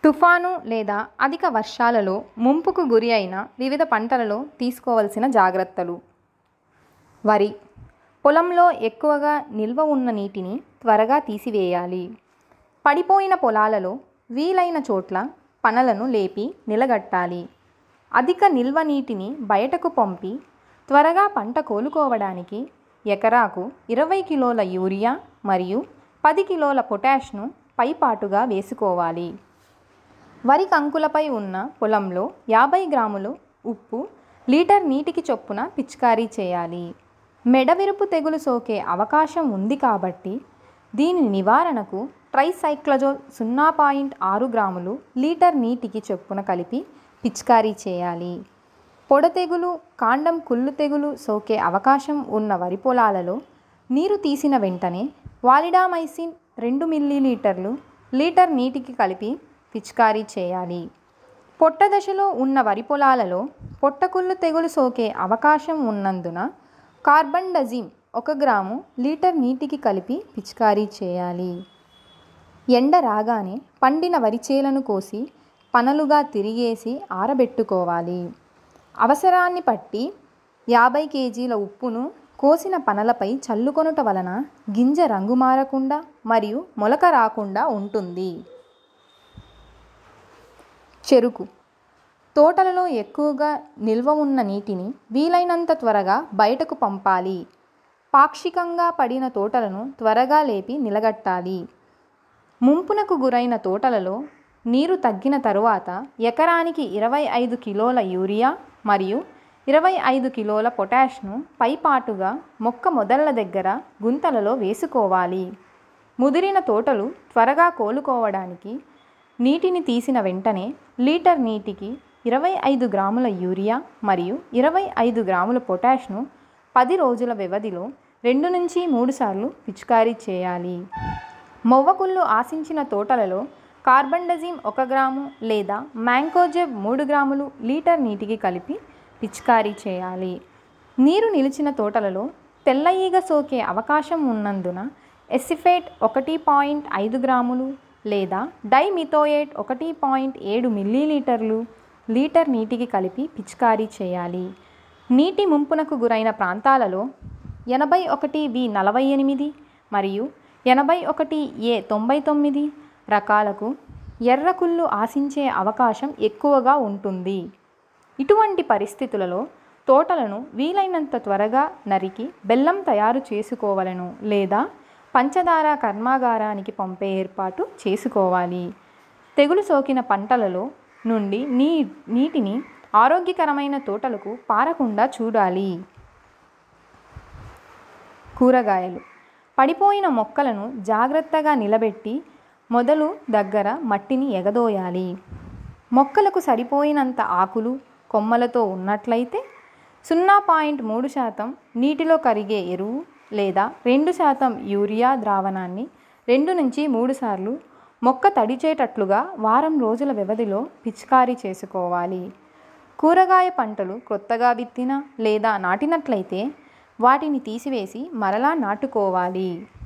తుఫాను లేదా అధిక వర్షాలలో ముంపుకు గురి అయిన వివిధ పంటలలో తీసుకోవలసిన జాగ్రత్తలు వరి పొలంలో ఎక్కువగా నిల్వ ఉన్న నీటిని త్వరగా తీసివేయాలి పడిపోయిన పొలాలలో వీలైన చోట్ల పనలను లేపి నిలగట్టాలి అధిక నిల్వ నీటిని బయటకు పంపి త్వరగా పంట కోలుకోవడానికి ఎకరాకు ఇరవై కిలోల యూరియా మరియు పది కిలోల పొటాష్ను పైపాటుగా వేసుకోవాలి వరి కంకులపై ఉన్న పొలంలో యాభై గ్రాములు ఉప్పు లీటర్ నీటికి చొప్పున పిచికారీ చేయాలి మెడవిరుపు తెగులు సోకే అవకాశం ఉంది కాబట్టి దీని నివారణకు ట్రైసైక్లజోల్ సున్నా పాయింట్ ఆరు గ్రాములు లీటర్ నీటికి చొప్పున కలిపి పిచికారీ చేయాలి పొడ తెగులు కాండం కుళ్ళు తెగులు సోకే అవకాశం ఉన్న వరి పొలాలలో నీరు తీసిన వెంటనే వాలిడామైసిన్ రెండు మిల్లీలీటర్లు లీటర్ నీటికి కలిపి పిచికారీ చేయాలి పొట్ట దశలో ఉన్న వరి పొలాలలో పొట్టకుళ్ళు తెగులు సోకే అవకాశం ఉన్నందున కార్బండజిమ్ ఒక గ్రాము లీటర్ నీటికి కలిపి పిచికారీ చేయాలి ఎండ రాగానే పండిన వరి చేలను కోసి పనలుగా తిరిగేసి ఆరబెట్టుకోవాలి అవసరాన్ని బట్టి యాభై కేజీల ఉప్పును కోసిన పనలపై చల్లుకొనుట వలన గింజ రంగు మారకుండా మరియు మొలక రాకుండా ఉంటుంది చెరుకు తోటలలో ఎక్కువగా నిల్వ ఉన్న నీటిని వీలైనంత త్వరగా బయటకు పంపాలి పాక్షికంగా పడిన తోటలను త్వరగా లేపి నిలగట్టాలి ముంపునకు గురైన తోటలలో నీరు తగ్గిన తరువాత ఎకరానికి ఇరవై ఐదు కిలోల యూరియా మరియు ఇరవై ఐదు కిలోల పొటాష్ను పైపాటుగా మొక్క మొదళ్ల దగ్గర గుంతలలో వేసుకోవాలి ముదిరిన తోటలు త్వరగా కోలుకోవడానికి నీటిని తీసిన వెంటనే లీటర్ నీటికి ఇరవై ఐదు గ్రాముల యూరియా మరియు ఇరవై ఐదు గ్రాముల పొటాష్ను పది రోజుల వ్యవధిలో రెండు నుంచి మూడు సార్లు పిచికారీ చేయాలి మొవ్వకుళ్ళు ఆశించిన తోటలలో కార్బండజిమ్ ఒక గ్రాము లేదా మ్యాంకోజెబ్ మూడు గ్రాములు లీటర్ నీటికి కలిపి పిచికారీ చేయాలి నీరు నిలిచిన తోటలలో తెల్ల ఈగ సోకే అవకాశం ఉన్నందున ఎసిఫేట్ ఒకటి పాయింట్ ఐదు గ్రాములు లేదా డైమిథోయేట్ ఒకటి పాయింట్ ఏడు మిల్లీలీటర్లు లీటర్ నీటికి కలిపి పిచికారీ చేయాలి నీటి ముంపునకు గురైన ప్రాంతాలలో ఎనభై ఒకటి వి నలభై ఎనిమిది మరియు ఎనభై ఒకటి ఏ తొంభై తొమ్మిది రకాలకు ఎర్రకుళ్ళు ఆశించే అవకాశం ఎక్కువగా ఉంటుంది ఇటువంటి పరిస్థితులలో తోటలను వీలైనంత త్వరగా నరికి బెల్లం తయారు చేసుకోవలను లేదా పంచదార కర్మాగారానికి పంపే ఏర్పాటు చేసుకోవాలి తెగులు సోకిన పంటలలో నుండి నీ నీటిని ఆరోగ్యకరమైన తోటలకు పారకుండా చూడాలి కూరగాయలు పడిపోయిన మొక్కలను జాగ్రత్తగా నిలబెట్టి మొదలు దగ్గర మట్టిని ఎగదోయాలి మొక్కలకు సరిపోయినంత ఆకులు కొమ్మలతో ఉన్నట్లయితే సున్నా పాయింట్ మూడు శాతం నీటిలో కరిగే ఎరువు లేదా రెండు శాతం యూరియా ద్రావణాన్ని రెండు నుంచి మూడు సార్లు మొక్క తడిచేటట్లుగా వారం రోజుల వ్యవధిలో పిచికారీ చేసుకోవాలి కూరగాయ పంటలు కొత్తగా విత్తిన లేదా నాటినట్లయితే వాటిని తీసివేసి మరలా నాటుకోవాలి